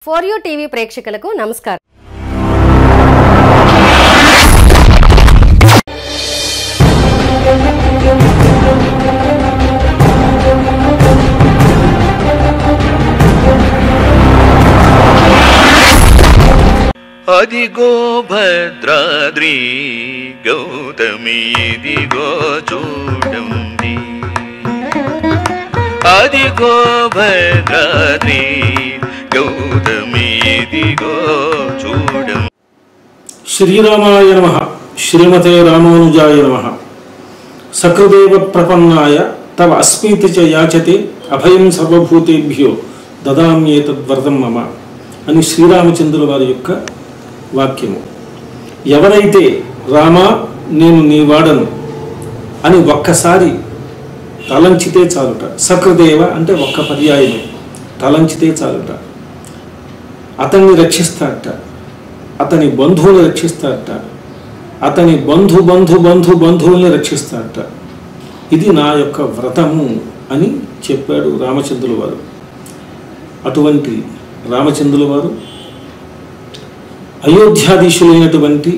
for you TV ప్రేక్షకులకు నమస్కారం అదిగో భద్రాద్రి గౌతమి ఇదిగో చూడండి అదిగో భద్రాద్రి గౌతమి ఇదిగో చూడండి శ్రీరామాయ నమ శ్రీమతే రామానుజాయ నమ సకృదేవ ప్రపన్నాయ తవ అస్మీతి చ యాచతే అభయం సర్వభూతేభ్యో దదామ్యేతద్వ్రతం మమ అని శ్రీరామచంద్రుల వారి యొక్క వాక్యము ఎవరైతే రామా నేను నీ వాడను అని ఒక్కసారి తలంచితే చాలుట సకృదేవ అంటే ఒక్క పర్యాయమే తలంచితే చాలుట అతన్ని రక్షిస్తాడట అతని బంధువులు రక్షిస్తాడట అతని బంధు బంధు బంధు బంధువుల్ని రక్షిస్తాడట ఇది నా యొక్క వ్రతము అని చెప్పాడు రామచంద్రుల వారు అటువంటి రామచంద్రుల వారు అయోధ్యాధీశులైనటువంటి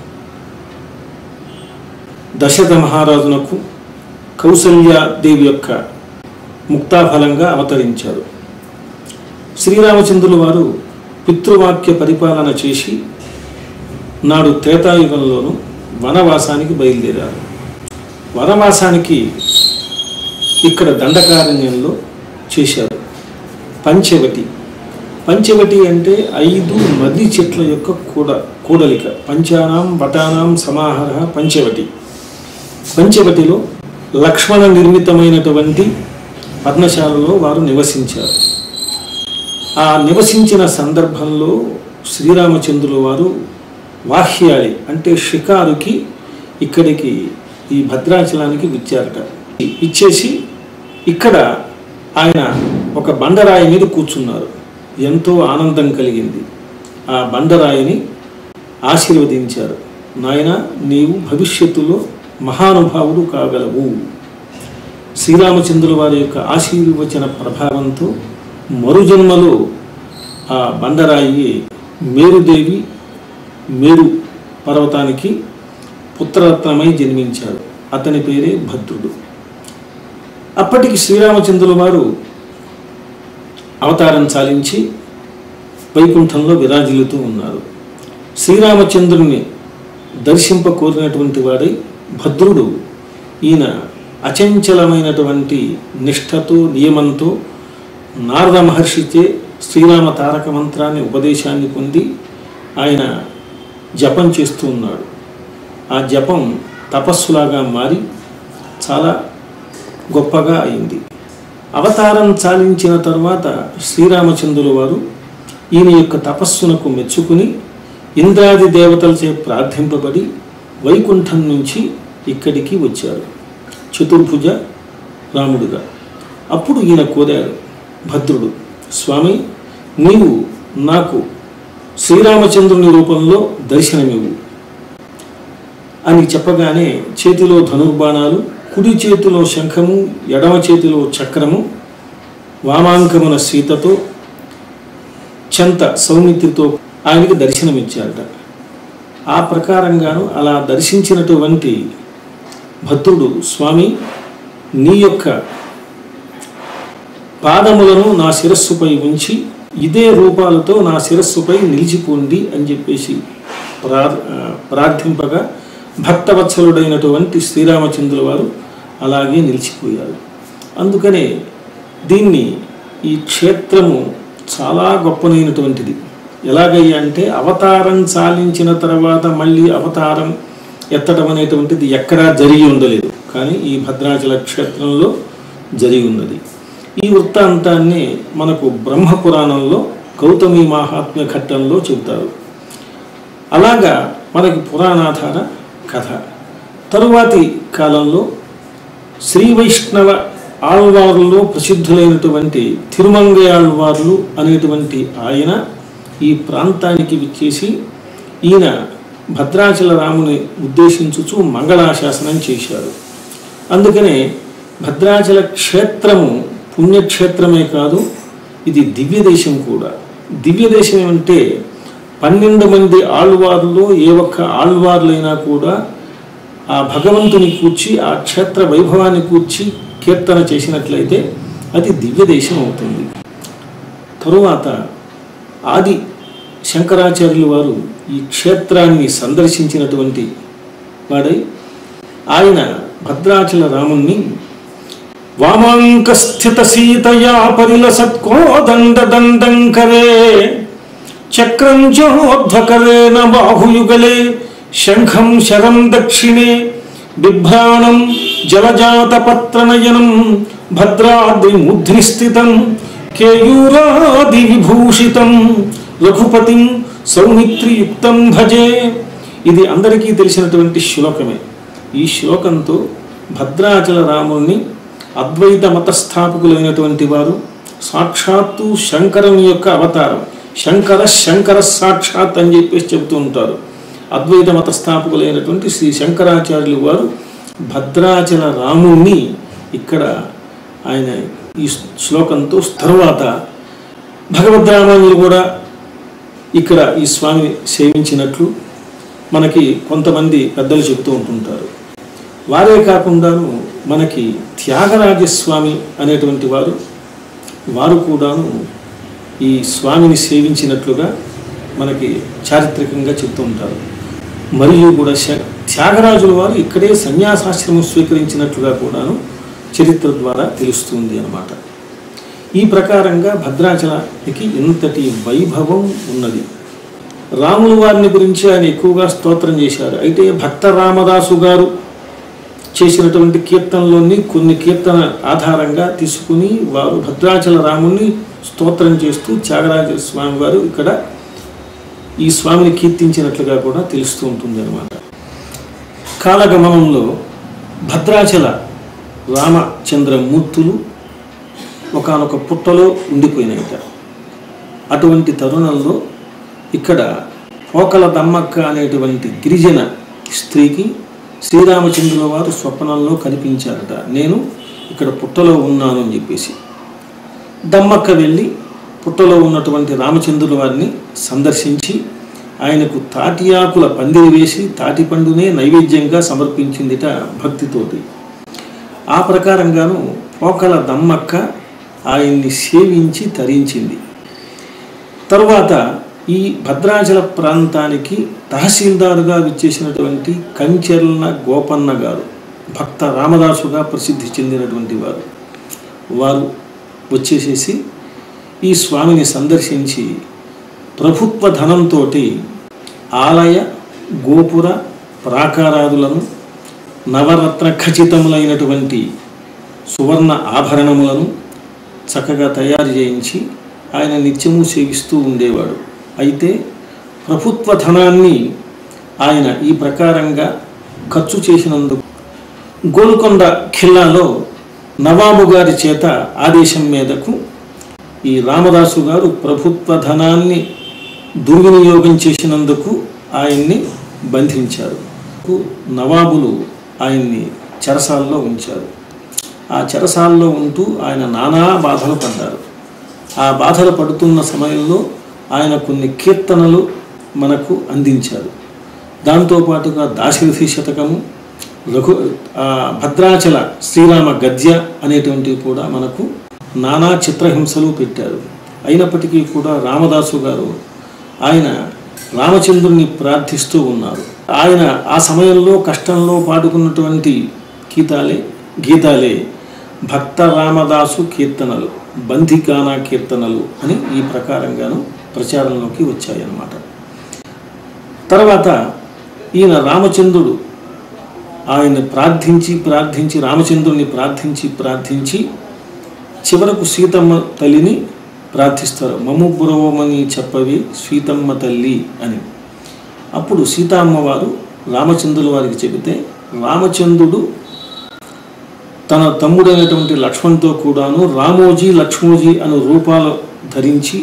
దశరథ మహారాజునకు కౌసల్యాదేవి యొక్క ముక్తాఫలంగా అవతరించారు శ్రీరామచంద్రుల వారు పితృవాక్య పరిపాలన చేసి నాడు త్రేతాయుగంలోను వనవాసానికి బయలుదేరారు వనవాసానికి ఇక్కడ దండకారణ్యంలో చేశారు పంచవటి పంచవటి అంటే ఐదు మర్రి చెట్ల యొక్క కూడ కూడలిక పంచానాం వటానాం సమాహార పంచవటి పంచవటిలో లక్ష్మణ నిర్మితమైనటువంటి పర్ణశాలలో వారు నివసించారు ఆ నివసించిన సందర్భంలో శ్రీరామచంద్రుల వారు వాహ్యాలి అంటే షికారుకి ఇక్కడికి ఈ భద్రాచలానికి విచ్చారట ఇచ్చేసి ఇక్కడ ఆయన ఒక బండరాయి మీద కూర్చున్నారు ఎంతో ఆనందం కలిగింది ఆ బండరాయిని ఆశీర్వదించారు నాయన నీవు భవిష్యత్తులో మహానుభావుడు కాగలవు శ్రీరామచంద్రుల వారి యొక్క ఆశీర్వచన ప్రభావంతో మరుజన్మలో ఆ బండరాయి మేరుదేవి మేరు పర్వతానికి పుత్రరత్నమై జన్మించాడు అతని పేరే భద్రుడు అప్పటికి శ్రీరామచంద్రుల వారు అవతారం చాలించి వైకుంఠంలో విరాజిల్లుతూ ఉన్నారు శ్రీరామచంద్రుని దర్శింప కోరినటువంటి వాడై భద్రుడు ఈయన అచంచలమైనటువంటి నిష్ఠతో నియమంతో నారద మహర్షిచే శ్రీరామ తారక మంత్రాన్ని ఉపదేశాన్ని పొంది ఆయన జపం చేస్తూ ఉన్నాడు ఆ జపం తపస్సులాగా మారి చాలా గొప్పగా అయింది అవతారం చాలించిన తర్వాత శ్రీరామచంద్రుల వారు ఈయన యొక్క తపస్సునకు మెచ్చుకుని ఇంద్రాది దేవతలచే ప్రార్థింపబడి వైకుంఠం నుంచి ఇక్కడికి వచ్చారు చతుర్భుజ రాముడుగా అప్పుడు ఈయన కోరాడు భద్రుడు స్వామి నీవు నాకు శ్రీరామచంద్రుని రూపంలో దర్శనమివ్వు అని చెప్పగానే చేతిలో ధనుర్బాణాలు కుడి చేతిలో శంఖము ఎడమ చేతిలో చక్రము వామాంకమున సీతతో చెంత సౌమిత్రితో ఆయనకి దర్శనమిచ్చారట ఆ ప్రకారంగాను అలా దర్శించినటువంటి భద్రుడు స్వామి నీ యొక్క పాదములను నా శిరస్సుపై ఉంచి ఇదే రూపాలతో నా శిరస్సుపై నిలిచిపోండి అని చెప్పేసి ప్రార్ ప్రార్థింపగా భక్తవత్సలుడైనటువంటి శ్రీరామచంద్రుల వారు అలాగే నిలిచిపోయారు అందుకనే దీన్ని ఈ క్షేత్రము చాలా గొప్పనైనటువంటిది ఎలాగయ్యా అంటే అవతారం చాలించిన తర్వాత మళ్ళీ అవతారం ఎత్తడం అనేటువంటిది ఎక్కడా జరిగి ఉండలేదు కానీ ఈ భద్రాచల క్షేత్రంలో జరిగి ఉన్నది ఈ వృత్తాంతాన్ని మనకు బ్రహ్మపురాణంలో గౌతమి మహాత్మ్య ఘట్టంలో చెబుతారు అలాగా మనకి పురాణాధార కథ తరువాతి కాలంలో శ్రీ వైష్ణవ ఆళ్వార్లలో ప్రసిద్ధులైనటువంటి తిరుమంగై ఆళ్వార్లు అనేటువంటి ఆయన ఈ ప్రాంతానికి విచ్చేసి ఈయన భద్రాచల రాముని ఉద్దేశించుచు మంగళాశాసనం చేశారు అందుకనే భద్రాచల క్షేత్రము పుణ్యక్షేత్రమే కాదు ఇది దివ్య దేశం కూడా దివ్య దేశం ఏమంటే పన్నెండు మంది ఆళ్వార్లో ఏ ఒక్క ఆళ్వార్లైనా కూడా ఆ భగవంతుని కూర్చి ఆ క్షేత్ర వైభవాన్ని కూర్చి కీర్తన చేసినట్లయితే అది దివ్య దేశం అవుతుంది తరువాత ఆది శంకరాచార్యులు వారు ఈ క్షేత్రాన్ని సందర్శించినటువంటి వాడై ఆయన భద్రాచల రాముణ్ణి వామాంక స్థిత సీతయా పరిలసత్కోదండ దండంకరే చక్రం చోధ్వకరేణ బాహుయుగలే శంఖం శరం దక్షిణే బిభ్రాణం జలజాత పత్రనయనం భద్రాద్రి మూర్ధ్ని స్థితం కేయూరాది విభూషితం రఘుపతిం సౌమిత్రియుక్తం భజే ఇది అందరికీ తెలిసినటువంటి శ్లోకమే ఈ శ్లోకంతో భద్రాచల రాముణ్ణి అద్వైత మత స్థాపకులైనటువంటి వారు సాక్షాత్తు శంకరుని యొక్క అవతారం శంకర శంకర సాక్షాత్ అని చెప్పేసి చెబుతూ ఉంటారు అద్వైత మత స్థాపకులైనటువంటి శ్రీ శంకరాచార్యులు వారు భద్రాచల రాముణ్ణి ఇక్కడ ఆయన ఈ శ్లోకంతో తరువాత భగవద్రామానులు కూడా ఇక్కడ ఈ స్వామిని సేవించినట్లు మనకి కొంతమంది పెద్దలు చెబుతూ ఉంటుంటారు వారే కాకుండాను మనకి త్యాగరాజస్వామి అనేటువంటి వారు వారు కూడాను ఈ స్వామిని సేవించినట్లుగా మనకి చారిత్రకంగా చెప్తూ ఉంటారు మరియు కూడా శ- త్యాగరాజుల వారు ఇక్కడే సన్యాసాశ్రమం స్వీకరించినట్లుగా కూడాను చరిత్ర ద్వారా తెలుస్తుంది అన్నమాట ఈ ప్రకారంగా భద్రాచలానికి ఇంతటి వైభవం ఉన్నది రాముల వారిని గురించి ఆయన ఎక్కువగా స్తోత్రం చేశారు అయితే భక్త రామదాసు గారు చేసినటువంటి కీర్తనలోని కొన్ని కీర్తన ఆధారంగా తీసుకుని వారు భద్రాచల రాముణ్ణి స్తోత్రం చేస్తూ త్యాగరాజ స్వామి వారు ఇక్కడ ఈ స్వామిని కీర్తించినట్లుగా కూడా తెలుస్తూ ఉంటుంది అనమాట కాలగమనంలో భద్రాచల రామచంద్ర మూర్తులు ఒకానొక పుట్టలో ఉండిపోయినాయట అటువంటి తరుణంలో ఇక్కడ పోకల దమ్మక్క అనేటువంటి గిరిజన స్త్రీకి శ్రీరామచంద్రుల వారు స్వప్నంలో కనిపించారట నేను ఇక్కడ పుట్టలో ఉన్నాను అని చెప్పేసి దమ్మక్క వెళ్ళి పుట్టలో ఉన్నటువంటి రామచంద్రుల వారిని సందర్శించి ఆయనకు తాటి ఆకుల పందిరి వేసి తాటి పండునే నైవేద్యంగా సమర్పించిందిట భక్తితోటి ఆ ప్రకారంగాను పోకల దమ్మక్క ఆయన్ని సేవించి తరించింది తరువాత ఈ భద్రాచల ప్రాంతానికి తహసీల్దారుగా విచ్చేసినటువంటి కంచెర్ల గోపన్న గారు భక్త రామదాసుగా ప్రసిద్ధి చెందినటువంటి వారు వారు వచ్చేసేసి ఈ స్వామిని సందర్శించి ప్రభుత్వ ధనంతో ఆలయ గోపుర ప్రాకారాదులను నవరత్న ఖచ్చితములైనటువంటి సువర్ణ ఆభరణములను చక్కగా తయారు చేయించి ఆయన నిత్యము సేవిస్తూ ఉండేవాడు అయితే ప్రభుత్వ ధనాన్ని ఆయన ఈ ప్రకారంగా ఖర్చు చేసినందుకు గోల్కొండ ఖిల్లాలో నవాబు గారి చేత ఆదేశం మీదకు ఈ రామదాసు గారు ప్రభుత్వ ధనాన్ని దుర్వినియోగం చేసినందుకు ఆయన్ని బంధించారు నవాబులు ఆయన్ని చెరసాల్లో ఉంచారు ఆ చెరసాల్లో ఉంటూ ఆయన నానా బాధలు పడ్డారు ఆ బాధలు పడుతున్న సమయంలో ఆయన కొన్ని కీర్తనలు మనకు అందించారు దాంతోపాటుగా దాశరథి శతకము రఘు ఆ భద్రాచల శ్రీరామ గద్య అనేటువంటివి కూడా మనకు నానా చిత్రహింసలు పెట్టారు అయినప్పటికీ కూడా రామదాసు గారు ఆయన రామచంద్రుని ప్రార్థిస్తూ ఉన్నారు ఆయన ఆ సమయంలో కష్టంలో పాడుకున్నటువంటి గీతాలే గీతాలే భక్త రామదాసు కీర్తనలు బంధికానా కీర్తనలు అని ఈ ప్రకారంగాను ప్రచారంలోకి వచ్చాయన్నమాట తర్వాత ఈయన రామచంద్రుడు ఆయన్ని ప్రార్థించి ప్రార్థించి రామచంద్రుని ప్రార్థించి ప్రార్థించి చివరకు సీతమ్మ తల్లిని ప్రార్థిస్తారు మమ్ము బురవమని చెప్పవి సీతమ్మ తల్లి అని అప్పుడు సీతమ్మ వారు రామచంద్రుల వారికి చెబితే రామచంద్రుడు తన తమ్ముడైనటువంటి లక్ష్మణ్తో కూడాను రామోజీ లక్ష్మోజీ అను రూపాలు ధరించి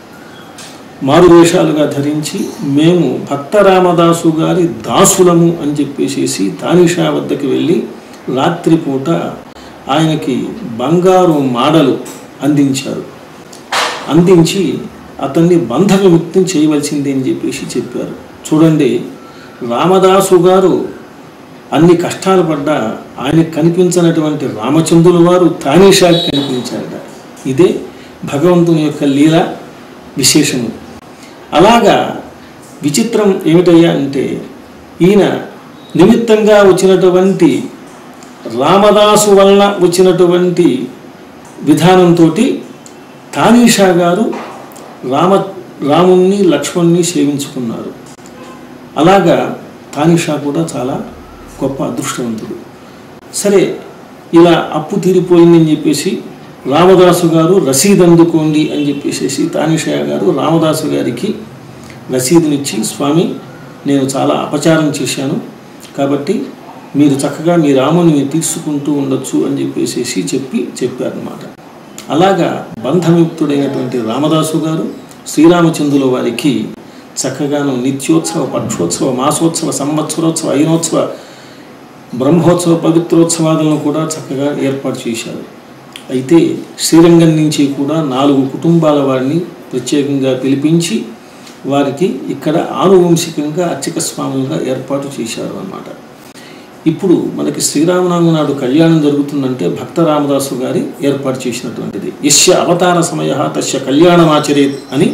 మారువేషాలుగా ధరించి మేము భక్త రామదాసు గారి దాసులము అని చెప్పేసేసి తానిషా వద్దకు వెళ్ళి రాత్రిపూట ఆయనకి బంగారు మాడలు అందించారు అందించి అతన్ని బంధ విముక్తం చేయవలసింది అని చెప్పేసి చెప్పారు చూడండి రామదాసు గారు అన్ని కష్టాలు పడ్డా ఆయన కనిపించినటువంటి రామచంద్రుల వారు తానీషాకి కనిపించారట ఇదే భగవంతుని యొక్క లీల విశేషము అలాగా విచిత్రం ఏమిటయ్యా అంటే ఈయన నిమిత్తంగా వచ్చినటువంటి రామదాసు వలన వచ్చినటువంటి విధానంతో తానీషా గారు రామ రాముణ్ణి లక్ష్మణ్ణి సేవించుకున్నారు అలాగా తానిషా కూడా చాలా గొప్ప అదృష్టవంతుడు సరే ఇలా అప్పు తీరిపోయిందని చెప్పేసి రామదాసు గారు రసీదు అందుకోండి అని చెప్పేసి తానిషా గారు రామదాసు గారికి రసీదునిచ్చి స్వామి నేను చాలా అపచారం చేశాను కాబట్టి మీరు చక్కగా మీ రాముని మీరు తీసుకుంటూ ఉండొచ్చు అని చెప్పేసి చెప్పి చెప్పారనమాట అలాగా బంధముక్తుడైనటువంటి రామదాసు గారు శ్రీరామచంద్రుల వారికి చక్కగాను నిత్యోత్సవ పక్షోత్సవ మాసోత్సవ సంవత్సరోత్సవ అయినోత్సవ బ్రహ్మోత్సవ పవిత్రోత్సవాలను కూడా చక్కగా ఏర్పాటు చేశారు అయితే శ్రీరంగం నుంచి కూడా నాలుగు కుటుంబాల వారిని ప్రత్యేకంగా పిలిపించి వారికి ఇక్కడ ఆనువంశికంగా అర్చక స్వాములుగా ఏర్పాటు చేశారు అన్నమాట ఇప్పుడు మనకి శ్రీరామనవమి నాడు కళ్యాణం జరుగుతుందంటే భక్త రామదాసు గారి ఏర్పాటు చేసినటువంటిది యస్య అవతార సమయ తస్య కళ్యాణమాచరేత్ అని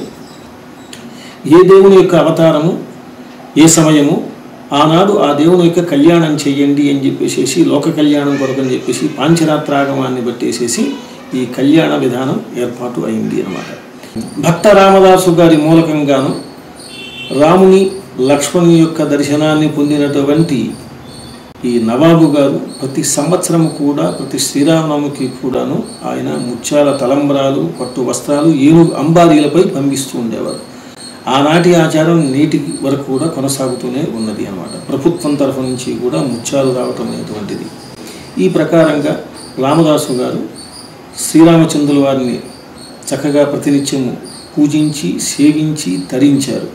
ఏ దేవుని యొక్క అవతారము ఏ సమయము ఆనాడు ఆ దేవుని యొక్క కళ్యాణం చెయ్యండి అని చెప్పేసి లోక కళ్యాణం కొరకు అని చెప్పేసి పాంచరాత్రాగమాన్ని బట్టేసేసి ఈ కళ్యాణ విధానం ఏర్పాటు అయింది అన్నమాట భక్త రామదాసు గారి మూలకంగాను రాముని లక్ష్మణుని యొక్క దర్శనాన్ని పొందినటువంటి ఈ నవాబు గారు ప్రతి సంవత్సరం కూడా ప్రతి శ్రీరామనవమికి కూడాను ఆయన ముత్యాల తలంబరాలు పట్టు వస్త్రాలు ఏనుగు అంబారీలపై పంపిస్తూ ఉండేవారు ఆనాటి ఆచారం నేటి వరకు కూడా కొనసాగుతూనే ఉన్నది అన్నమాట ప్రభుత్వం తరఫు నుంచి కూడా ముత్యాలు రావటం అనేటువంటిది ఈ ప్రకారంగా రామదాసు గారు శ్రీరామచంద్రుల వారిని చక్కగా ప్రతినిత్యము పూజించి సేవించి తరించారు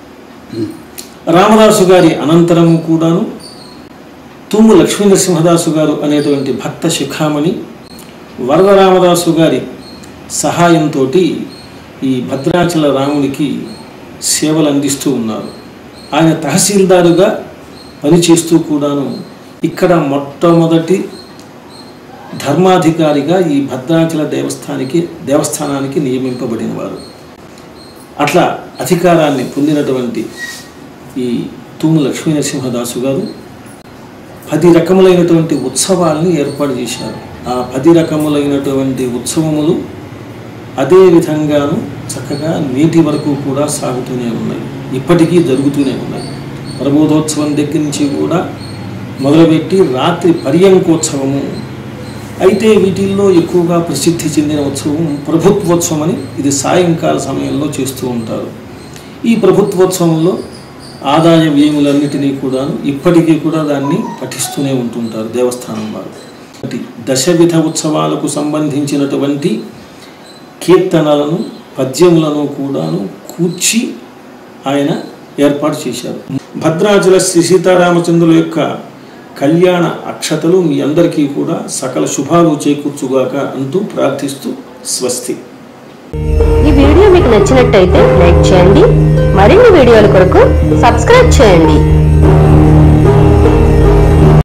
రామదాసు గారి అనంతరము కూడాను తుమ్ము లక్ష్మీ నరసింహదాసు గారు అనేటువంటి భక్త శిఖామణి వరదరామదాసు గారి సహాయంతో ఈ భద్రాచల రామునికి సేవలు అందిస్తూ ఉన్నారు ఆయన తహసీల్దారుగా పనిచేస్తూ కూడాను ఇక్కడ మొట్టమొదటి ధర్మాధికారిగా ఈ భద్రాచల దేవస్థానికి దేవస్థానానికి నియమింపబడినవారు అట్లా అధికారాన్ని పొందినటువంటి ఈ తూము లక్ష్మీ నరసింహదాసు గారు పది రకములైనటువంటి ఉత్సవాల్ని ఏర్పాటు చేశారు ఆ పది రకములైనటువంటి ఉత్సవములు అదే విధంగాను చక్కగా నేటి వరకు కూడా సాగుతూనే ఉన్నాయి ఇప్పటికీ జరుగుతూనే ఉన్నాయి ప్రబోధోత్సవం దగ్గర నుంచి కూడా మొదలుపెట్టి రాత్రి పర్యంకోత్సవము అయితే వీటిల్లో ఎక్కువగా ప్రసిద్ధి చెందిన ఉత్సవం ప్రభుత్వోత్సవం అని ఇది సాయంకాల సమయంలో చేస్తూ ఉంటారు ఈ ప్రభుత్వోత్సవంలో ఆదాయ వ్యయములన్నిటినీ కూడా ఇప్పటికీ కూడా దాన్ని పఠిస్తూనే ఉంటుంటారు దేవస్థానం వారు ఒకటి దశవిధ ఉత్సవాలకు సంబంధించినటువంటి కీర్తనలను పద్యములను కూడాను కూర్చి ఆయన ఏర్పాటు చేశారు భద్రాచల శ్రీ సీతారామచంద్రుల యొక్క కళ్యాణ అక్షతలు మీ అందరికీ కూడా సకల శుభాలు చేకూర్చుగాక అంటూ ప్రార్థిస్తూ స్వస్తి ఈ వీడియో మీకు నచ్చినట్టయితే లైక్ చేయండి మరిన్ని వీడియోల కొరకు సబ్స్క్రైబ్ చేయండి